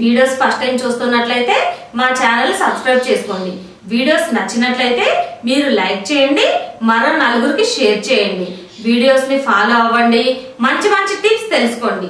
videos first time చూస్తున్నట్లయితే మా channel subscribe చేసుకోండి వీడియోస్ నచ్చినట్లయితే మీరు లైక్ చేయండి మరో నలుగురికి షేర్ చేయండి వీడియోస్ ని ఫాలో అవ్వండి మంచి మంచి టిప్స్ తెలుసుకోండి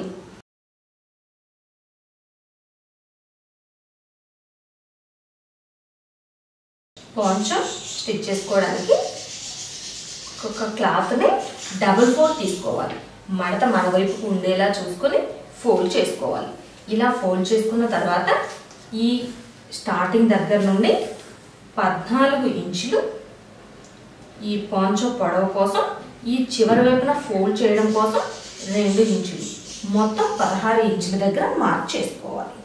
కొంచెం స్టిచ్ చేసుకోవడానికి ఒక క్లాత్ని డబుల్ ఫోల్డ్ తీసుకోవాలి మడత మన వైపు ఉండేలా చూసుకొని ఫోల్డ్ చేసుకోవాలి ఇలా ఫోల్డ్ చేసుకున్న తర్వాత ఈ స్టార్టింగ్ దగ్గర నుండి పద్నాలుగు ఇంచులు ఈ పాంచో పొడవు కోసం ఈ చివరి వైపున ఫోల్డ్ చేయడం కోసం రెండు ఇంచులు మొత్తం పదహారు ఇంచుల దగ్గర మార్క్ చేసుకోవాలి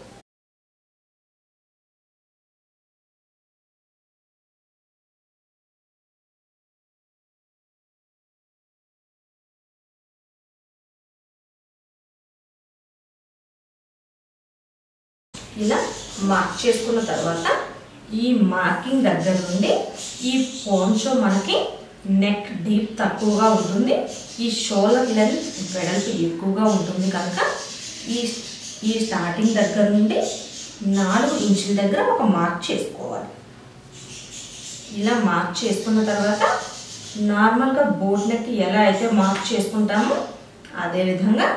ఇలా మార్క్ చేసుకున్న తర్వాత ఈ మార్కింగ్ దగ్గర నుండి ఈ పోన్షో మనకి నెక్ డీప్ తక్కువగా ఉంటుంది ఈ షోలర్ లెంత్ వెడల్పు ఎక్కువగా ఉంటుంది కనుక ఈ ఈ స్టార్టింగ్ దగ్గర నుండి నాలుగు ఇంచుల దగ్గర ఒక మార్క్ చేసుకోవాలి ఇలా మార్క్ చేసుకున్న తర్వాత నార్మల్గా బోట్ నెక్ ఎలా అయితే మార్క్ చేసుకుంటామో అదేవిధంగా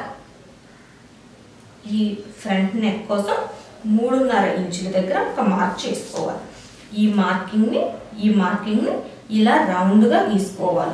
ఈ ఫ్రంట్ నెక్ కోసం మూడున్నర ఇంచుల దగ్గర ఒక మార్క్ చేసుకోవాలి ఈ మార్కింగ్ని ఈ మార్కింగ్ని ఇలా రౌండ్గా గీసుకోవాలి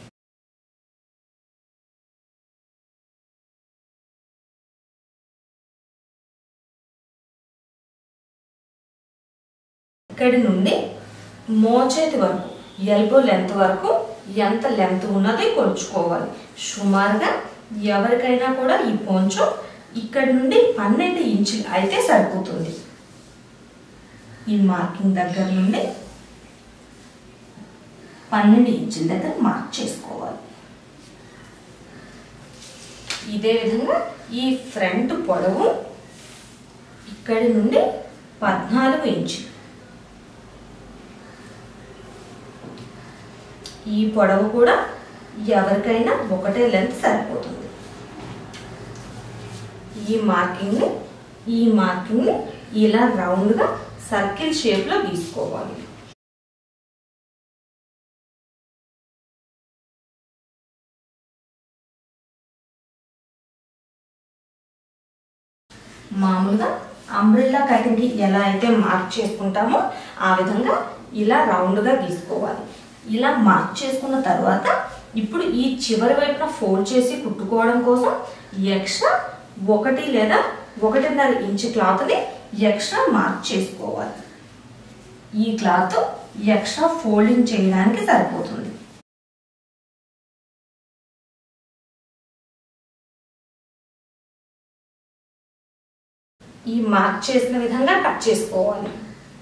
ఇక్కడి నుండి మోచేతి వరకు ఎల్బో లెంత్ వరకు ఎంత లెంత్ ఉన్నది కొలుచుకోవాలి సుమారుగా ఎవరికైనా కూడా ఈ పోంచో ఇక్కడి నుండి పన్నెండు ఇంచులు అయితే సరిపోతుంది ఈ మార్కింగ్ దగ్గర నుండి పన్నెండు ఇంచుల దగ్గర మార్క్ చేసుకోవాలి ఇదే విధంగా ఈ ఫ్రంట్ పొడవు ఇక్కడి నుండి పద్నాలుగు ఇంచులు ఈ పొడవు కూడా ఎవరికైనా ఒకటే లెంత్ సరిపోతుంది ఈ మార్కింగ్ని ఈ మార్కింగ్ని ఇలా రౌండ్గా సర్కిల్ షేప్లో గీసుకోవాలి మామూలుగా అంబ్రిల్లా కటింగ్కి ఎలా అయితే మార్క్ చేసుకుంటామో ఆ విధంగా ఇలా రౌండ్గా గీసుకోవాలి ఇలా మార్క్ చేసుకున్న తర్వాత ఇప్పుడు ఈ చివరి వైపున ఫోల్డ్ చేసి కుట్టుకోవడం కోసం ఎక్స్ట్రా ఒకటి లేదా ఒకటిన్నర ఇంచు క్లాత్ని ఎక్స్ట్రా మార్క్ చేసుకోవాలి ఈ క్లాత్ ఎక్స్ట్రా ఫోల్డింగ్ చేయడానికి సరిపోతుంది ఈ మార్క్ చేసిన విధంగా కట్ చేసుకోవాలి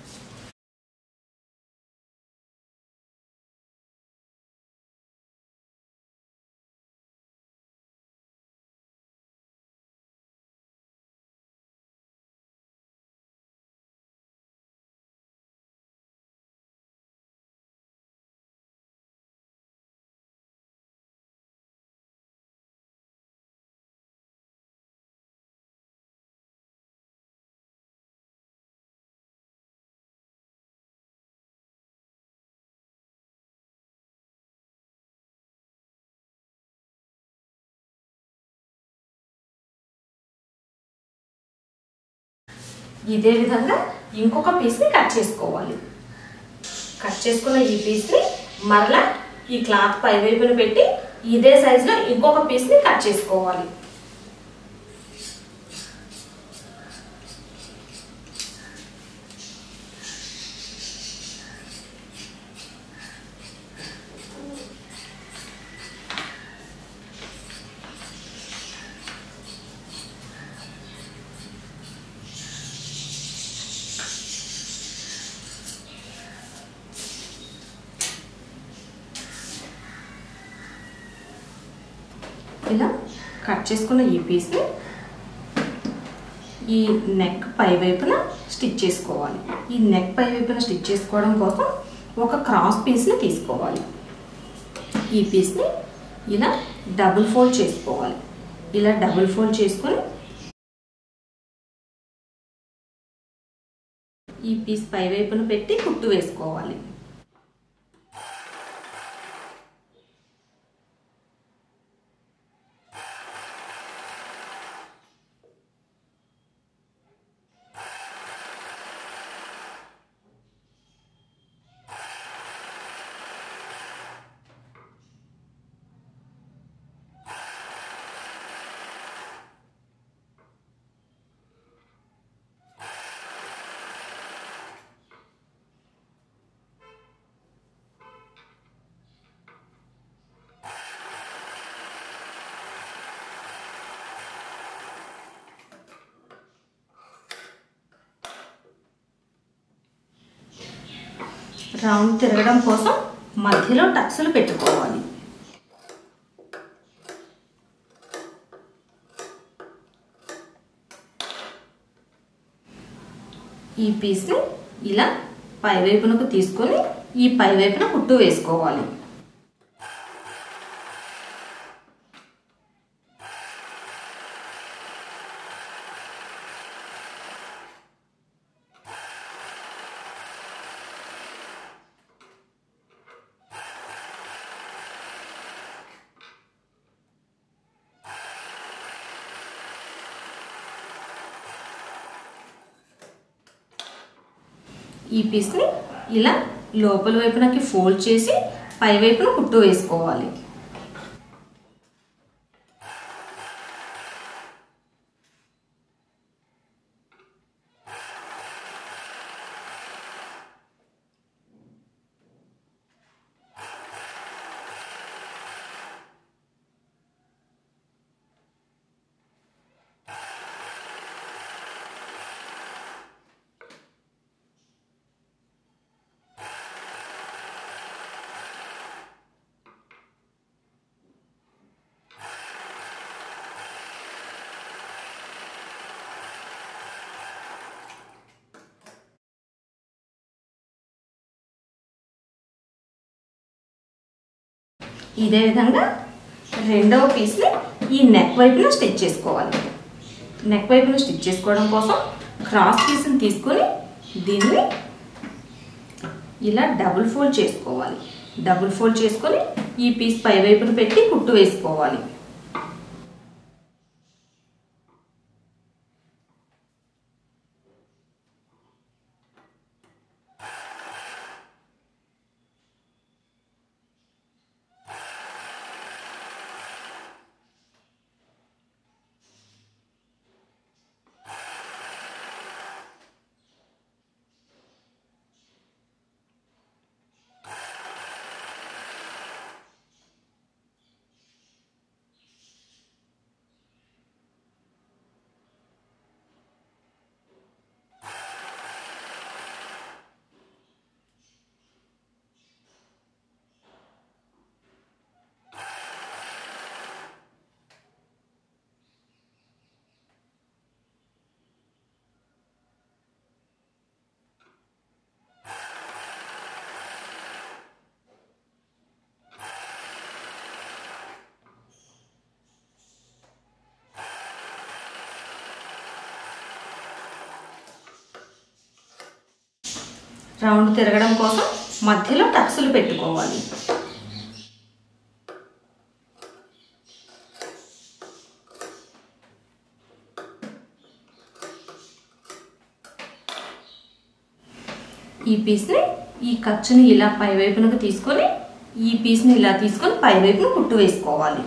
ఇదే విధంగా ఇంకొక పీస్ని కట్ చేసుకోవాలి కట్ చేసుకున్న ఈ పీస్ని మరలా ఈ క్లాత్ పై వైపున పెట్టి ఇదే సైజులో ఇంకొక పీస్ని కట్ చేసుకోవాలి ఇలా కట్ చేసుకున్న ఈ పీస్ని ఈ నెక్ పై వైపున స్టిచ్ చేసుకోవాలి ఈ నెక్ పై వైపున స్టిచ్ చేసుకోవడం కోసం ఒక క్రాస్ పీస్ని తీసుకోవాలి ఈ పీస్ని ఇలా డబుల్ ఫోల్డ్ చేసుకోవాలి ఇలా డబుల్ ఫోల్డ్ చేసుకొని ఈ పీస్ పై వైపున పెట్టి కుట్టు వేసుకోవాలి రౌండ్ తిరగడం కోసం మధ్యలో టక్స్లు పెట్టుకోవాలి ఈ పీస్ని ఇలా పై వైపునకు తీసుకొని ఈ పై వైపున కుట్టు వేసుకోవాలి ఈ పీస్ని ఇలా లోపల వైపునకి ఫోల్డ్ చేసి పై వైపున కుట్టు వేసుకోవాలి ఇదే విధంగా రెండవ పీస్ని ఈ నెక్ వైపున స్టిచ్ చేసుకోవాలి నెక్ వైపున స్టిచ్ చేసుకోవడం కోసం క్రాస్ పీస్ని తీసుకొని దీన్ని ఇలా డబుల్ ఫోల్డ్ చేసుకోవాలి డబుల్ ఫోల్డ్ చేసుకొని ఈ పీస్ పై వైపున పెట్టి కుట్టు వేసుకోవాలి రౌండ్ తిరగడం కోసం మధ్యలో టక్సులు పెట్టుకోవాలి ఈ పీస్ని ఈ ఖర్చుని ఇలా పై వైపునకు తీసుకొని ఈ పీస్ని ఇలా తీసుకొని పై వైపున కుట్టు వేసుకోవాలి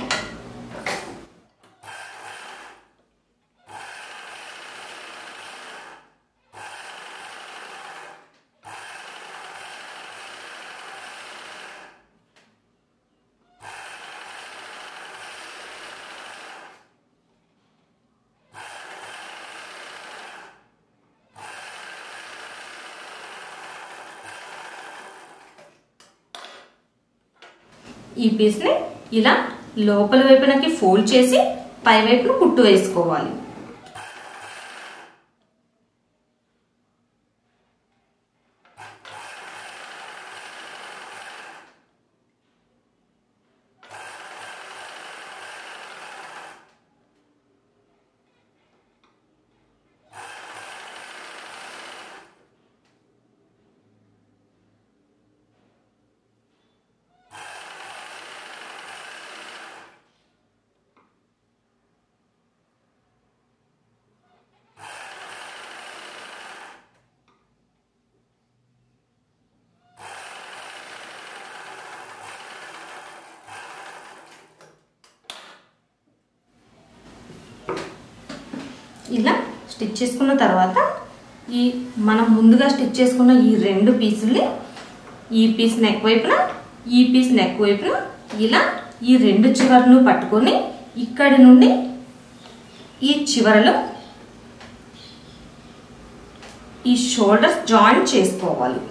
ఈ పీస్ని ఇలా లోపల వైపునకి ఫోల్డ్ చేసి పై వైపున కుట్టు వేసుకోవాలి ఇలా స్టిచ్ చేసుకున్న తర్వాత ఈ మనం ముందుగా స్టిచ్ చేసుకున్న ఈ రెండు పీసుల్ని ఈ పీస్ నెక్ వైపున ఈ పీస్ నెక్ వైపున ఇలా ఈ రెండు చివరను పట్టుకొని ఇక్కడి నుండి ఈ చివరలో ఈ షోల్డర్స్ జాయింట్ చేసుకోవాలి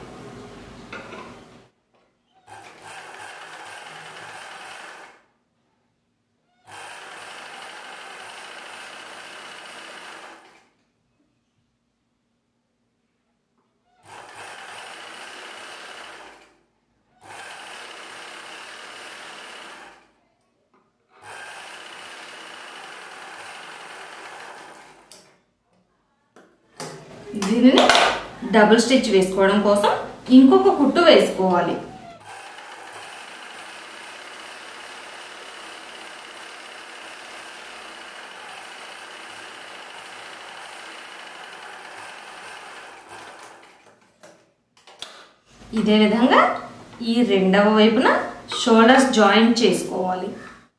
దీనిని డబుల్ స్టిచ్ వేసుకోవడం కోసం ఇంకొక కుట్టు వేసుకోవాలి ఇదే విధంగా ఈ రెండవ వైపున షోల్డర్స్ జాయింట్ చేసుకోవాలి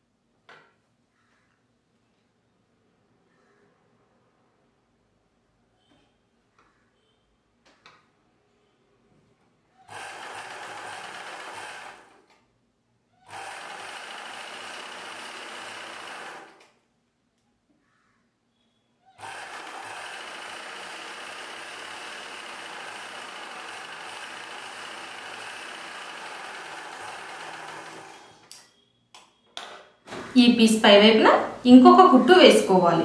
ఈ పీస్ పై వైపున ఇంకొక కుట్టు వేసుకోవాలి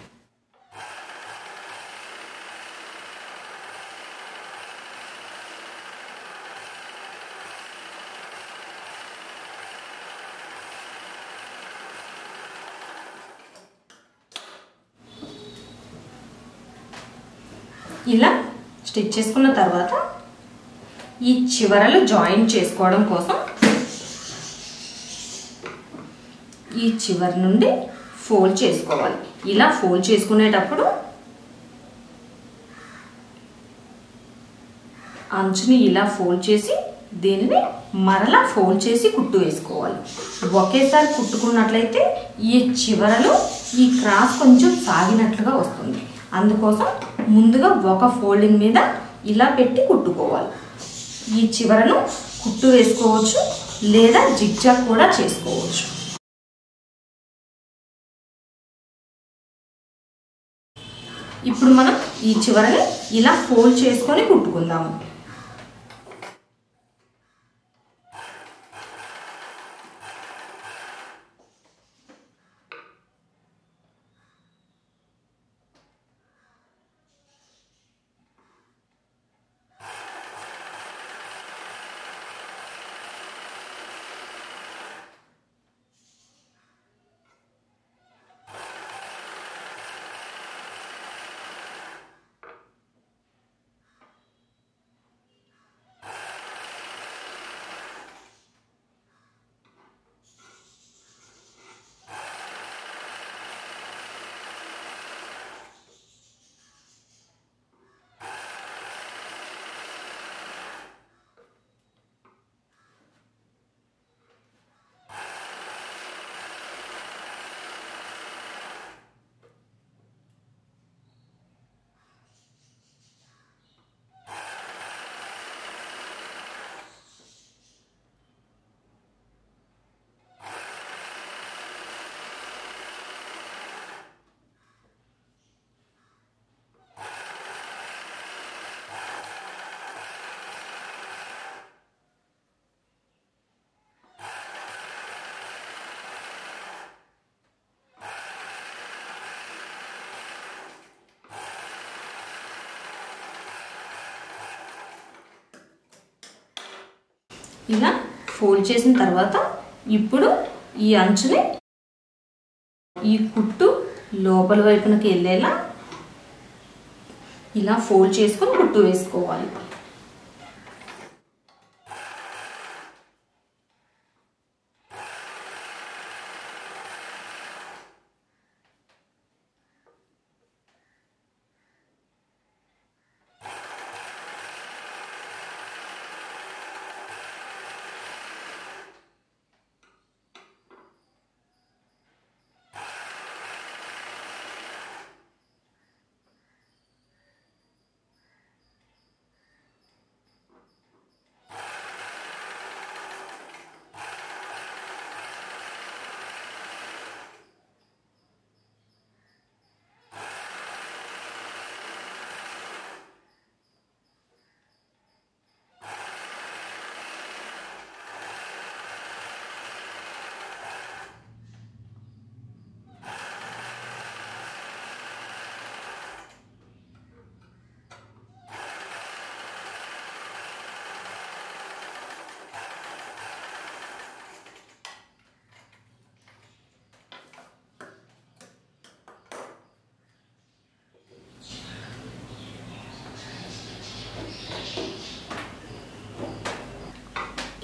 ఇలా స్టిచ్ చేసుకున్న తర్వాత ఈ చివరలు జాయింట్ చేసుకోవడం కోసం ఈ చివరి నుండి ఫోల్డ్ చేసుకోవాలి ఇలా ఫోల్డ్ చేసుకునేటప్పుడు అంచుని ఇలా ఫోల్డ్ చేసి దీనిని మరలా ఫోల్డ్ చేసి కుట్టు వేసుకోవాలి ఒకేసారి కుట్టుకున్నట్లయితే ఈ చివరలో ఈ క్రాస్ కొంచెం సాగినట్లుగా వస్తుంది అందుకోసం ముందుగా ఒక ఫోల్డింగ్ మీద ఇలా పెట్టి కుట్టుకోవాలి ఈ చివరను కుట్టు వేసుకోవచ్చు లేదా జిగ్జాగ్ కూడా చేసుకోవచ్చు ఇప్పుడు మనం ఈ చివరని ఇలా ఫోల్డ్ చేసుకొని కుట్టుకుందాము ఇలా ఫోల్డ్ చేసిన తర్వాత ఇప్పుడు ఈ అంచుని ఈ కుట్టు లోపల వైపునకి వెళ్ళేలా ఇలా ఫోల్డ్ చేసుకొని కుట్టు వేసుకోవాలి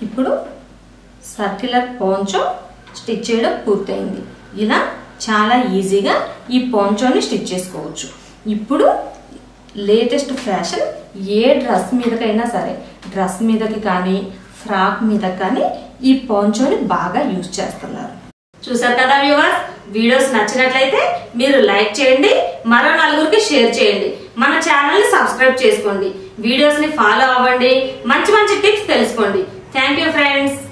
ఇప్పుడు సర్క్యులర్ పోంచో స్టిచ్ చేయడం పూర్తయింది ఇలా చాలా ఈజీగా ఈ పోంచోని స్టిచ్ చేసుకోవచ్చు ఇప్పుడు లేటెస్ట్ ఫ్యాషన్ ఏ డ్రెస్ మీదకైనా సరే డ్రెస్ మీదకి కానీ ఫ్రాక్ మీద కానీ ఈ పోంచోని బాగా యూజ్ చేస్తున్నారు చూసారు కదా వ్యూవర్స్ వీడియోస్ నచ్చినట్లయితే మీరు లైక్ చేయండి మరో నలుగురికి షేర్ చేయండి మన ఛానల్ ని సబ్స్క్రైబ్ చేసుకోండి వీడియోస్ ని ఫాలో అవ్వండి మంచి మంచి టిప్స్ తెలుసుకోండి థ్యాంక్ యూ ఫ్రెండ్స్